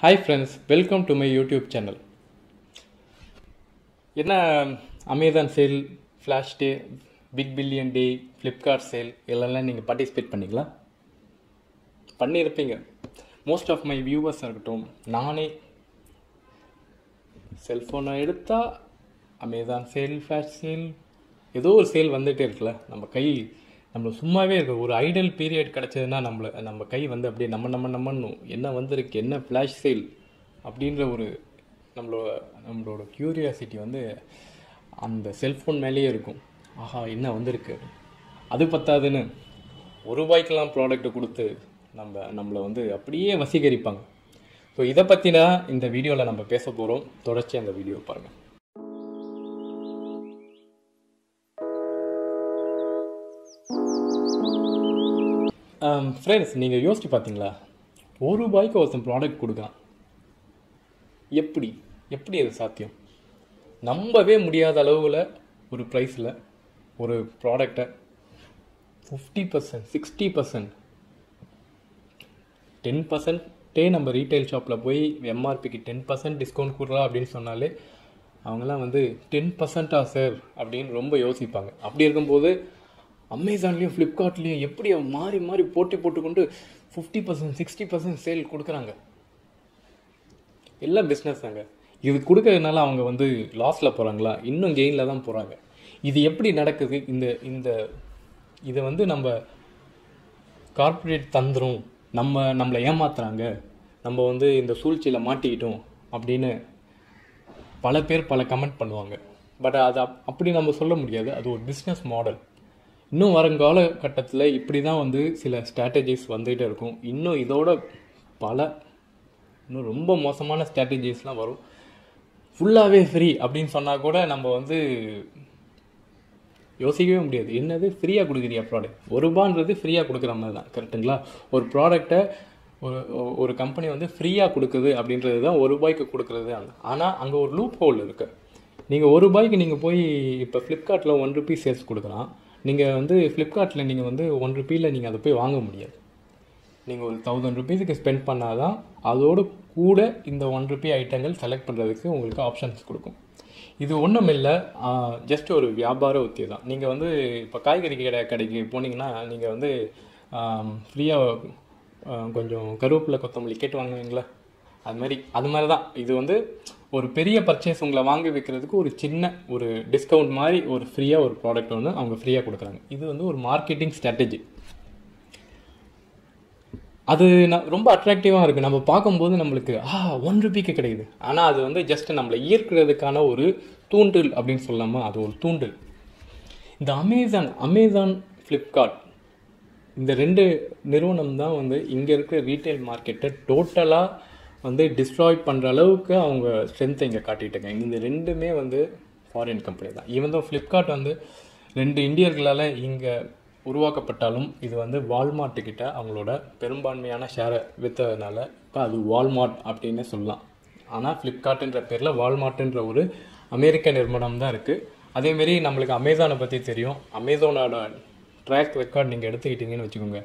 hi friends welcome to my YouTube channel என்ன Amazon sale flash day big billion day Flipkart sale இதெல்லாம் நீங்கள் participate பண்ணீங்களா பண்ணியிருப்பீங்க most of my viewers இருக்கட்டும் நானே செல்ஃபோனை எடுத்தால் அமேசான் சேல் ஃப்ளாஷ் சேல் ஏதோ ஒரு சேல் வந்துகிட்டே இருக்குல்ல நம்ம கை நம்ம சும்மாவே இருக்க ஒரு ஐடல் பீரியட் கிடச்சதுன்னா நம்மளை நம்ம கை வந்து அப்படியே நம்ம நம்ம நம்மன்னும் என்ன வந்திருக்கு என்ன ஃப்ளாஷ் சேல் அப்படின்ற ஒரு நம்மளோட நம்மளோட க்யூரியாசிட்டி வந்து அந்த செல்ஃபோன் மேலேயே இருக்கும் ஆஹா என்ன வந்திருக்கு அது பத்தாதுன்னு ஒரு ரூபாய்க்கெல்லாம் ப்ராடக்ட்டை கொடுத்து நம்ம நம்மளை வந்து அப்படியே வசீகரிப்பாங்க ஸோ இதை பற்றின இந்த வீடியோவில் நம்ம பேச போகிறோம் தொடர்ச்சி அந்த வீடியோ பாருங்கள் ஃப்ரெண்ட்ஸ் நீங்கள் யோசிச்சு பார்த்தீங்களா ஒரு ரூபாய்க்கு ஒருத்தன் ப்ராடக்ட் கொடுக்குறான் எப்படி எப்படி அது சாத்தியம் நம்பவே முடியாத அளவில் ஒரு ப்ரைஸில் ஒரு ப்ராடக்டை fifty percent sixty percent ten பர்சன்ட்டே நம்ம ரீட்டைல் ஷாப்பில் போய் எம்ஆர்பிக்கு டென் பர்சன்ட் டிஸ்கவுண்ட் கொடுறா அப்படின்னு சொன்னாலே அவங்கெல்லாம் வந்து டென் பர்சன்ட்டா சார் அப்படின்னு ரொம்ப யோசிப்பாங்க அப்படி இருக்கும்போது அமேசான்லேயும் ஃப்ளிப்கார்ட்லேயும் எப்படி அவன் மாறி மாறி போட்டி போட்டுக்கொண்டு fifty percent sixty percent sale கொடுக்குறாங்க எல்லாம் பிஸ்னஸ் தாங்க இது கொடுக்கறதுனால அவங்க வந்து லாஸில் போகிறாங்களா இன்னும் கெயினில் தான் போகிறாங்க இது எப்படி நடக்குது இந்த இந்த இதை வந்து நம்ம கார்ப்பரேட் தந்துரும் நம்ம நம்மளை ஏமாத்துறாங்க நம்ம வந்து இந்த சூழ்ச்சியில் மாட்டிக்கிட்டோம் அப்படின்னு பல பேர் பல கமெண்ட் பண்ணுவாங்க பட் அது அப் அப்படி நம்ம சொல்ல முடியாது அது ஒரு பிஸ்னஸ் மாடல் இன்னும் வருங்கால கட்டத்தில் இப்படி தான் வந்து சில ஸ்ட்ராட்டஜிஸ் வந்துகிட்டே இருக்கும் இன்னும் இதோட பல இன்னும் ரொம்ப மோசமான ஸ்ட்ராட்டஜிஸ்லாம் வரும் ஃபுல்லாகவே ஃப்ரீ அப்படின்னு சொன்னால் கூட நம்ம வந்து யோசிக்கவே முடியாது என்னது ஃப்ரீயாக கொடுக்குறியா ப்ராடக்ட் ஒரு ரூபான்றது ஃப்ரீயாக கொடுக்குற மாதிரி தான் கரெக்டுங்களா ஒரு ப்ராடக்டை ஒரு ஒரு கம்பெனி வந்து ஃப்ரீயாக கொடுக்குது அப்படின்றது தான் ஒரு ரூபாய்க்கு கொடுக்குறது ஆனால் அங்கே ஒரு லூப் ஹோல் இருக்குது நீங்கள் ஒரு ரூபாய்க்கு நீங்கள் போய் இப்போ ஃப்ளிப்கார்ட்டில் ஒன் ருபீ சேல்ஸ் கொடுக்குறான் நீங்கள் வந்து ஃப்ளிப்கார்ட்டில் நீங்கள் வந்து ஒன் ருபீயில் நீங்கள் அதை போய் வாங்க முடியாது நீங்கள் ஒரு தௌசண்ட் ருபீஸுக்கு ஸ்பெண்ட் பண்ணால் தான் அதோடு கூட இந்த ஒன் ருபி ஐட்டங்கள் செலக்ட் பண்ணுறதுக்கு உங்களுக்கு ஆப்ஷன்ஸ் கொடுக்கும் இது ஒன்றும் இல்லை ஜஸ்ட் ஒரு வியாபார உத்தி தான் நீங்கள் வந்து இப்போ காய்கறி கடை கடைக்கு போனீங்கன்னா நீங்கள் வந்து ஃப்ரீயாக கொஞ்சம் கருவேப்பிலை கொத்தமல்லி கேட்டு வாங்குவீங்களா அது மாதிரி அது மாதிரி தான் இது வந்து ஒரு பெரிய பர்ச்சேஸ் உங்களை வாங்கி வைக்கிறதுக்கு ஒரு சின்ன ஒரு டிஸ்கவுண்ட் மாதிரி ஒரு ஃப்ரீயாக ஒரு ப்ராடக்ட் வந்து அவங்க ஃப்ரீயாக கொடுக்குறாங்க இது வந்து ஒரு மார்க்கெட்டிங் ஸ்ட்ராட்டஜி அது நான் ரொம்ப அட்ராக்டிவாக இருக்குது நம்ம பார்க்கும்போது நம்மளுக்கு ஆ ஒன் ருபிக்கு கிடைக்குது ஆனால் அது வந்து ஜஸ்ட் நம்மளை ஈர்க்கிறதுக்கான ஒரு தூண்டில் அப்படின்னு சொல்லாமல் அது ஒரு தூண்டில் இந்த அமேசான் அமேசான் ஃப்ளிப்கார்ட் இந்த ரெண்டு நிறுவனம் தான் வந்து இங்கே இருக்கிற ரீட்டைல் மார்க்கெட்டை டோட்டலாக வந்து டிஸ்ட்ராய் பண்ணுற அளவுக்கு அவங்க ஸ்ட்ரென்த்தை இங்கே காட்டிட்டுங்க இந்த ரெண்டுமே வந்து ஃபாரின் கம்பெனி தான் ஈவன் தான் ஃப்ளிப்கார்ட் வந்து ரெண்டு இந்தியர்களால் இங்கே உருவாக்கப்பட்டாலும் இது வந்து வால்மார்ட்டுக்கிட்ட அவங்களோட பெரும்பான்மையான ஷேரை விற்றதுனால இப்போ அது வால்மார்ட் அப்படின்னு சொல்லலாம் ஆனால் ஃப்ளிப்கார்ட்டுன்ற பேரில் வால்மார்ட்டுன்ற ஒரு அமெரிக்க நிறுவனம் தான் இருக்குது அதேமாரி நம்மளுக்கு அமேசானை பற்றி தெரியும் அமேசானோட ட்ராக் ரெக்கார்ட் நீங்கள் எடுத்துக்கிட்டீங்கன்னு வச்சுக்கோங்க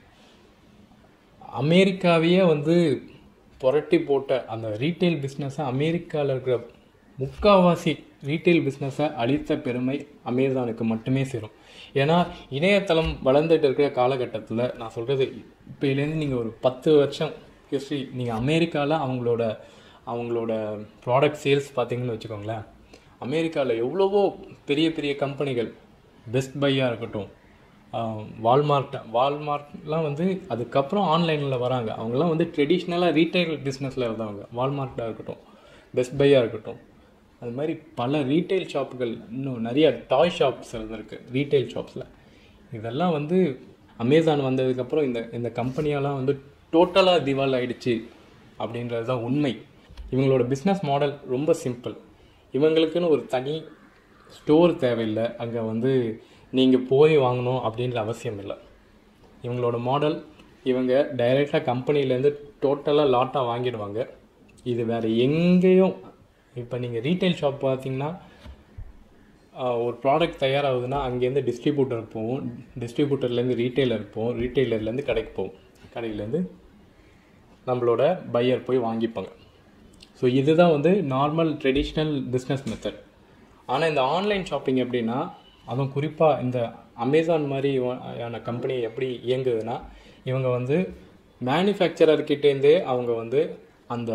அமெரிக்காவையே வந்து புரட்டி போட்ட அந்த ரீட்டைல் பிஸ்னஸை அமெரிக்காவில் இருக்கிற முக்கால்வாசி ரீட்டைல் பிஸ்னஸை அளித்த பெருமை அமேசானுக்கு மட்டுமே சேரும் ஏன்னா இணையதளம் வளர்ந்துட்டு இருக்கிற காலகட்டத்தில் நான் சொல்கிறது இப்போலேருந்து நீங்கள் ஒரு பத்து வருஷம் ஹிஸ்ட்ரி நீங்கள் அமெரிக்காவில் அவங்களோட அவங்களோட ப்ராடக்ட் சேல்ஸ் பார்த்தீங்கன்னு வச்சுக்கோங்களேன் அமெரிக்காவில் எவ்வளவோ பெரிய பெரிய கம்பெனிகள் பெஸ்ட் பையாக இருக்கட்டும் வால்மார்ட் வால்மார்ட்லாம் வந்து அதுக்கப்புறம் ஆன்லைனில் வராங்க அவங்களாம் வந்து ட்ரெடிஷ்னலாக ரீட்டைல் பிஸ்னஸில் இருந்தவங்க வால்மார்ட்டாக இருக்கட்டும் பெஸ்ட் பையாக இருக்கட்டும் அது மாதிரி பல ரீட்டைல் ஷாப்புகள் இன்னும் நிறைய டாய் ஷாப்ஸ் இருந்திருக்கு ரீட்டைல் ஷாப்ஸில் இதெல்லாம் வந்து அமேசான் வந்ததுக்கப்புறம் இந்த இந்த கம்பெனியெல்லாம் வந்து டோட்டலாக திவால் ஆயிடுச்சு அப்படின்றது தான் உண்மை இவங்களோட பிஸ்னஸ் மாடல் ரொம்ப சிம்பிள் இவங்களுக்குன்னு ஒரு தனி ஸ்டோர் தேவையில்லை அங்கே வந்து நீங்கள் போய் வாங்கணும் அப்படின்ற அவசியம் இல்லை இவங்களோட மாடல் இவங்க டைரெக்டாக கம்பெனிலேருந்து டோட்டலாக லாட்டாக வாங்கிடுவாங்க இது வேறு எங்கேயும் இப்போ நீங்கள் ரீட்டைல் ஷாப் பார்த்தீங்கன்னா ஒரு ப்ராடக்ட் தயாராகுதுன்னா அங்கேருந்து டிஸ்ட்ரிபியூட்டர் போகும் டிஸ்ட்ரிபியூட்டர்லேருந்து ரீட்டைலர் போகும் ரீட்டைலர்லேருந்து கடைக்கு போகும் கடையிலேருந்து நம்மளோட பையர் போய் வாங்கிப்பாங்க ஸோ இதுதான் வந்து நார்மல் ட்ரெடிஷ்னல் பிஸ்னஸ் மெத்தட் ஆனால் இந்த ஆன்லைன் ஷாப்பிங் எப்படின்னா அதுவும் குறிப்பாக இந்த அமேசான் மாதிரி ஆன கம்பெனி எப்படி இயங்குதுன்னா இவங்க வந்து மேனுஃபேக்சரர்கிட்டேருந்தே அவங்க வந்து அந்த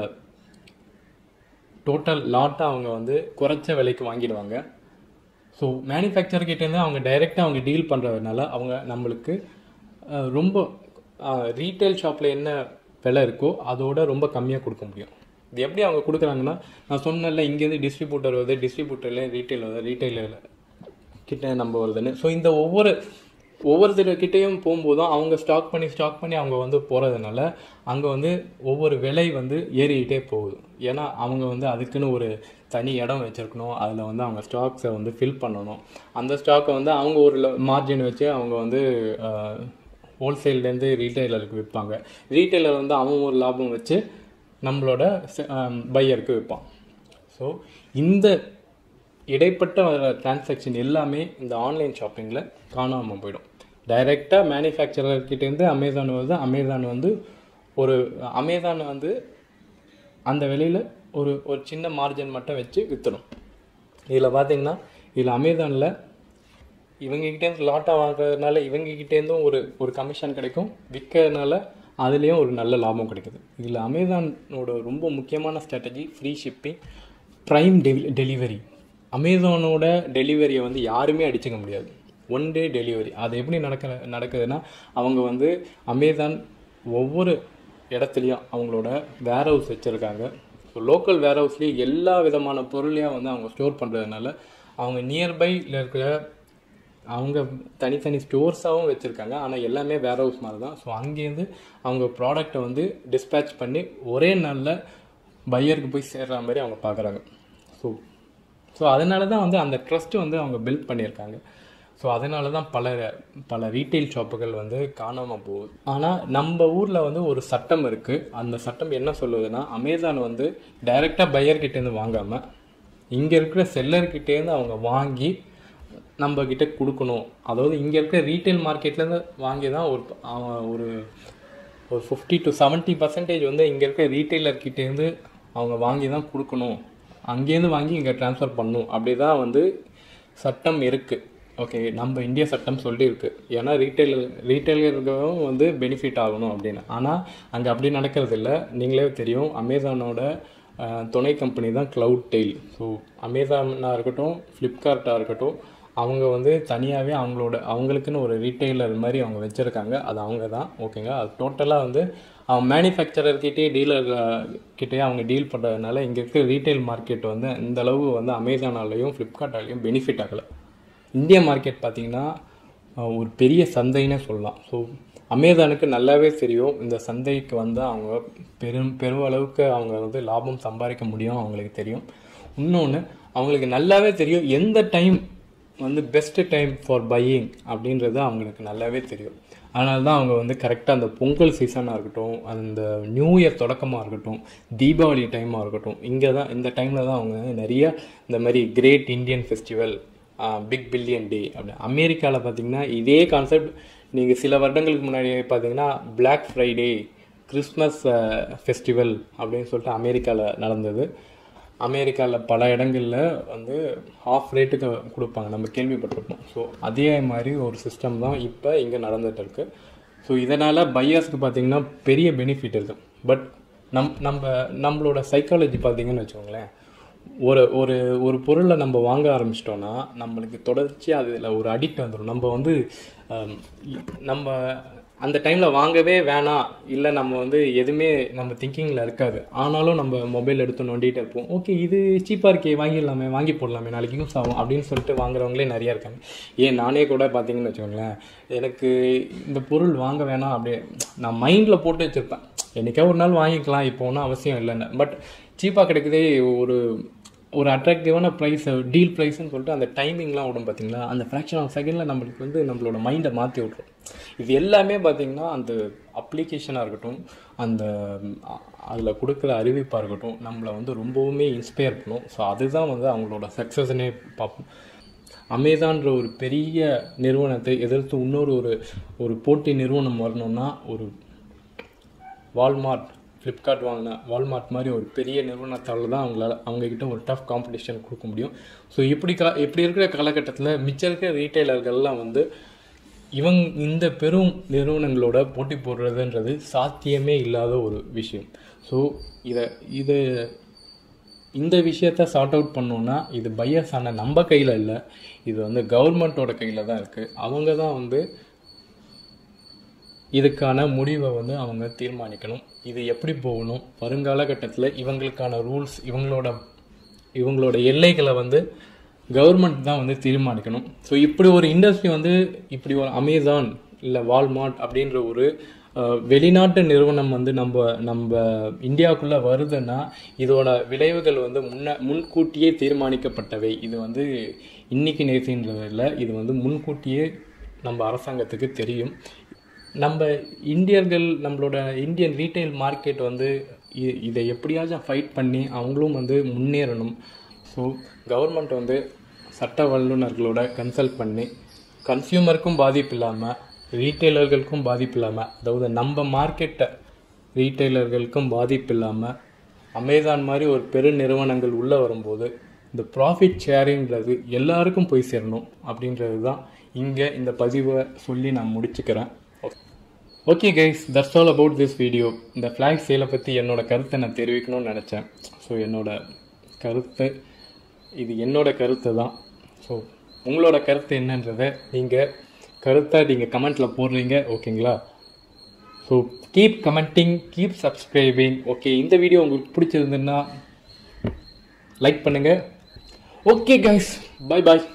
டோட்டல் லாட்டை அவங்க வந்து குறைச்ச விலைக்கு வாங்கிடுவாங்க ஸோ மேனுஃபேக்சர்கிட்டேருந்து அவங்க டைரெக்டாக அவங்க டீல் பண்ணுறதுனால அவங்க நம்மளுக்கு அஹ், ரொம்ப ரீட்டைல் ஷாப்பில் என்ன விலை இருக்கோ அதோட ரொம்ப கம்மியாக கொடுக்க முடியும் இது எப்படி அவங்க கொடுக்குறாங்கன்னா நான் சொன்னேன்ல இங்கேருந்து டிஸ்ட்ரிபியூட்டர் வருது டிஸ்ட்ரிபியூட்டர்லேயே ரீட்டைல் வருது ரீட்டைலர் கிட்ட நம்ம வருதுன்னு ஸோ இந்த ஒவ்வொரு ஒவ்வொருத்தர்கிட்டையும் போகும்போதும் அவங்க ஸ்டாக் பண்ணி ஸ்டாக் பண்ணி அவங்க வந்து போகிறதுனால அங்கே வந்து ஒவ்வொரு விலை வந்து ஏறிக்கிட்டே போகுது ஏன்னா அவங்க வந்து அதுக்குன்னு ஒரு தனி இடம் வச்சுருக்கணும் அதில் வந்து அவங்க ஸ்டாக்ஸை வந்து ஃபில் பண்ணணும் அந்த ஸ்டாக்கை வந்து அவங்க ஒரு மார்ஜின் வச்சு அவங்க வந்து ஹோல்சேல்லேருந்து ரீட்டைலருக்கு விற்பாங்க ரீட்டைலர் வந்து அவன் ஒரு லாபம் வச்சு நம்மளோட பையருக்கு விற்பான் ஸோ இந்த இடைப்பட்ட டிரான்சாக்ஷன் எல்லாமே இந்த ஆன்லைன் ஷாப்பிங்கில் காணாமல் போயிடும் டைரெக்டாக மேனுஃபேக்சரர்கிட்டேருந்து அமேசான் வருது அமேசான் வந்து ஒரு அமேசான் வந்து அந்த விலையில் ஒரு ஒரு சின்ன மார்ஜின் மட்டும் வச்சு விற்றுடும் இதில் பார்த்தீங்கன்னா இதில் அமேசானில் இவங்ககிட்டேருந்து லாட்டாக வாங்குறதுனால இவங்ககிட்டேருந்தும் ஒரு ஒரு கமிஷன் கிடைக்கும் விற்கிறதுனால அதுலேயும் ஒரு நல்ல லாபம் கிடைக்குது இதில் அமேசானோட ரொம்ப முக்கியமான strategy free shipping prime deli delivery அமேசானோட டெலிவரியை வந்து யாருமே அடிச்சுக்க முடியாது ஒன் டே டெலிவரி அது எப்படி நடக்க நடக்குதுன்னா அவங்க வந்து அமேசான் ஒவ்வொரு இடத்துலையும் அவங்களோட வேர் ஹவுஸ் வச்சுருக்காங்க ஸோ லோக்கல் வேர் ஹவுஸ்லேயே எல்லா விதமான பொருளையும் வந்து அவங்க ஸ்டோர் பண்ணுறதுனால அவங்க நியர்பையில் இருக்கிற அவங்க தனித்தனி ஸ்டோர்ஸாகவும் வச்சுருக்காங்க ஆனால் எல்லாமே வேர் ஹவுஸ் மாதிரி தான் ஸோ அங்கேருந்து அவங்க ப்ராடக்டை வந்து டிஸ்பேட்ச் பண்ணி ஒரே நாளில் பையருக்கு போய் சேர்ற மாதிரி அவங்க பார்க்குறாங்க ஸோ ஸோ அதனால தான் வந்து அந்த ட்ரஸ்ட்டு வந்து அவங்க பில்ட் பண்ணியிருக்காங்க ஸோ அதனால தான் பல பல ரீட்டைல் ஷாப்புகள் வந்து காணாமல் போகுது ஆனால் நம்ம ஊரில் வந்து ஒரு சட்டம் இருக்குது அந்த சட்டம் என்ன சொல்லுதுன்னா அமேசான் வந்து டைரெக்டாக பையர்கிட்டேருந்து வாங்காமல் இங்கே இருக்கிற செல்லர்கிட்டேருந்து அவங்க வாங்கி நம்ம கிட்ட கொடுக்கணும் அதாவது இங்கே இருக்கிற ரீட்டைல் மார்க்கெட்லேருந்து வாங்கி தான் ஒரு அவன் ஒரு ஒரு ஃபிஃப்டி டு செவன்ட்டி பர்சன்டேஜ் வந்து இங்கே இருக்கிற ரீட்டைலர்கிட்டேருந்து அவங்க வாங்கி தான் கொடுக்கணும் அங்கேருந்து வாங்கி இங்கே ட்ரான்ஸ்ஃபர் பண்ணணும் அப்படி தான் வந்து சட்டம் இருக்குது ஓகே நம்ம இந்திய சட்டம் சொல்லியிருக்கு ஏன்னா ரீட்டைல் ரீட்டைலர்களும் வந்து பெனிஃபிட் ஆகணும் அப்படின்னு ஆனால் அங்கே அப்படி நடக்கிறது இல்லை நீங்களே தெரியும் அமேசானோட அஹ், துணை கம்பெனி தான் க்ளவுட் டெயில் ஸோ அமேசானாக இருக்கட்டும் ஃப்ளிப்கார்ட்டாக இருக்கட்டும் அவங்க வந்து தனியாகவே அவங்களோட அவங்களுக்குன்னு ஒரு ரீட்டைலர் மாதிரி அவங்க வச்சுருக்காங்க அது அவங்க தான் ஓகேங்க அது டோட்டலாக வந்து அவங்க மேனுஃபேக்சரர்கிட்டே டீலர் கிட்டே அவங்க டீல் பண்ணுறதுனால இங்கே இருக்கிற ரீட்டைல் மார்க்கெட் வந்து இந்த அளவு வந்து அமேசானாலையும் ஃப்ளிப்கார்ட்டாலையும் பெனிஃபிட் ஆகலை இந்திய மார்க்கெட் பார்த்திங்கன்னா அஹ், ஒரு பெரிய சந்தைன்னே சொல்லலாம் ஸோ அமேசானுக்கு நல்லாவே தெரியும் இந்த சந்தைக்கு வந்து அவங்க பெரும் பெருமளவுக்கு அவங்க வந்து லாபம் சம்பாதிக்க முடியும் அவங்களுக்கு தெரியும் இன்னொன்று அவங்களுக்கு நல்லாவே தெரியும் எந்த டைம் வந்து பெஸ்ட்டு டைம் ஃபார் பையிங் அப்படின்றது அவங்களுக்கு நல்லாவே தெரியும் அதனால தான் அவங்க வந்து கரெக்டாக அந்த பொங்கல் சீசனாக இருக்கட்டும் அந்த நியூ இயர் தொடக்கமாக இருக்கட்டும் தீபாவளி டைமாக இருக்கட்டும் இங்கே தான் இந்த டைமில் தான் அவங்க நிறைய இந்த மாதிரி great Indian festival big billion day அப்படி அமெரிக்காவில் பார்த்தீங்கன்னா இதே கான்செப்ட் நீங்கள் சில வருடங்களுக்கு முன்னாடி பார்த்தீங்கன்னா பிளாக் ஃப்ரைடே கிறிஸ்மஸ் ஃபெஸ்டிவல் அப்படின்னு சொல்லிட்டு அமெரிக்காவில் நடந்தது அமெரிக்காவில் பல இடங்களில் வந்து ஆஃப் ரேட்டுக்கு கொடுப்பாங்க நம்ம கேள்விப்பட்டிருப்போம் ஸோ அதே மாதிரி ஒரு சிஸ்டம் தான் இப்போ இங்கே நடந்துட்டு இருக்கு ஸோ இதனால் பையர்ஸ்க்கு பார்த்தீங்கன்னா பெரிய பெனிஃபிட் இருக்குது பட் நம் நம்ம நம்மளோட சைக்காலஜி பார்த்தீங்கன்னு வச்சுக்கோங்களேன் ஒரு ஒரு ஒரு பொருளை நம்ம வாங்க ஆரம்பிச்சிட்டோன்னா நம்மளுக்கு தொடர்ச்சியாக அதில் ஒரு அடிக்ட் வந்துடும் நம்ம வந்து ஆம், நம்ம அந்த டைமில் வாங்கவே வேணாம் இல்லை நம்ம வந்து எதுவுமே நம்ம திங்கிங்கில் இருக்காது ஆனாலும் நம்ம மொபைல் எடுத்து நோண்டிகிட்டே இருப்போம் ஓகே இது சீப்பாக இருக்கே வாங்கிடலாமே வாங்கி போடலாமே நாளைக்கு யூஸ் ஆகும் அப்படின்னு சொல்லிட்டு வாங்குறவங்களே நிறையா இருக்காங்க ஏன் நானே கூட பார்த்தீங்கன்னு வச்சுக்கோங்களேன் எனக்கு இந்த பொருள் வாங்க வேணாம் அப்படியே நான் மைண்டில் போட்டு வச்சுருப்பேன் என்றைக்கா ஒரு நாள் வாங்கிக்கலாம் இப்போ ஒன்றும் அவசியம் இல்லைன்னு பட் சீப்பாக கிடைக்குதே ஒரு ஒரு அட்ராக்டிவான ப்ரைஸ் டீல் ப்ரைஸ்னு சொல்லிட்டு அந்த டைமிங்லாம் விடும் பார்த்தீங்களா அந்த ஃப்ராக்ஷன் ஆஃப் செகண்டில் நம்மளுக்கு வந்து நம்மளோட மைண்டை மாற்றி விட்ரும் இது எல்லாமே பார்த்தீங்கன்னா அந்த அப்ளிகேஷனாக இருக்கட்டும் அந்த அதில் கொடுக்குற அறிவிப்பாக இருக்கட்டும் நம்மளை வந்து ரொம்பவுமே இன்ஸ்பயர் பண்ணும் ஸோ அதுதான் வந்து அவங்களோட சக்ஸஸ்னே பார்ப்போம் அமேசான்ற ஒரு பெரிய நிறுவனத்தை எதிர்த்து இன்னொரு ஒரு ஒரு போட்டி நிறுவனம் வரணும்னா ஒரு வால்மார்ட் ஃப்ளிப்கார்ட் வாங்கின வால்மார்ட் மாதிரி ஒரு பெரிய நிறுவனத்தால் தான் அவங்களால அவங்கக்கிட்ட ஒரு டஃப் காம்படிஷன் கொடுக்க முடியும் ஸோ இப்படி கா இப்படி இருக்கிற காலகட்டத்தில் மிச்சம் இருக்கிற ரீட்டைலர்கள்லாம் வந்து இவங்க இந்த பெரும் நிறுவனங்களோட போட்டி போடுறதுன்றது சாத்தியமே இல்லாத ஒரு விஷயம் ஸோ இதை இதை இந்த விஷயத்த சார்ட் அவுட் பண்ணோன்னா இது பையஸ் ஆன நம்ம கையில் இல்லை இது வந்து கவர்மெண்ட்டோட கையில் தான் இருக்குது அவங்க தான் வந்து இதுக்கான முடிவை வந்து அவங்க தீர்மானிக்கணும் இது எப்படி போகணும் வருங்காலகட்டத்தில் இவங்களுக்கான ரூல்ஸ் இவங்களோட இவங்களோட எல்லைகளை வந்து கவர்மெண்ட் தான் வந்து தீர்மானிக்கணும் ஸோ இப்படி ஒரு இண்டஸ்ட்ரி வந்து இப்படி ஒரு அமேசான் இல்லை வால்மார்ட் அப்படின்ற ஒரு அஹ், வெளிநாட்டு நிறுவனம் வந்து நம்ம நம்ம இந்தியாவுக்குள்ளே வருதுன்னா இதோட விளைவுகள் வந்து முன்ன முன்கூட்டியே தீர்மானிக்கப்பட்டவை இது வந்து இன்னைக்கு நேற்றுன்றதில்ல இது வந்து முன்கூட்டியே நம்ம அரசாங்கத்துக்கு தெரியும் நம்ம இந்தியர்கள் நம்மளோட இந்தியன் ரீட்டைல் மார்க்கெட் வந்து இ- இதை எப்படியாச்சும் ஃபைட் பண்ணி அவங்களும் வந்து முன்னேறணும் ஸோ கவர்மெண்ட் வந்து சட்ட வல்லுநர்களோட கன்சல்ட் பண்ணி கன்சியூமருக்கும் பாதிப்பு இல்லாமல் ரீட்டைலர்களுக்கும் பாதிப்பு இல்லாமல் அதாவது நம்ம மார்க்கெட்டை ரீட்டைலர்களுக்கும் பாதிப்பு இல்லாமல் அமேசான் மாதிரி ஒரு பெரு நிறுவனங்கள் உள்ளே வரும்போது இந்த ப்ராஃபிட் ஷேரிங்கிறது எல்லாருக்கும் போய் சேரணும் அப்படின்றது தான் இங்கே இந்த பதிவை சொல்லி நான் முடிச்சுக்கிறேன் okay guys that's all about this video இந்த ஃப்ளாக் சேலை பற்றி என்னோட கருத்தை நான் தெரிவிக்கணும்னு நினச்சேன் ஸோ என்னோட கருத்து இது என்னோட கருத்து தான் ஸோ உங்களோட கருத்து என்னன்றதை நீங்கள் கருத்தை நீங்கள் கமெண்ட்டில் போடுறீங்க ஓகேங்களா so keep commenting keep subscribing okay இந்த வீடியோ உங்களுக்கு பிடிச்சிருந்துன்னா லைக் பண்ணுங்கள் ஓகே கைஸ் பை பாய்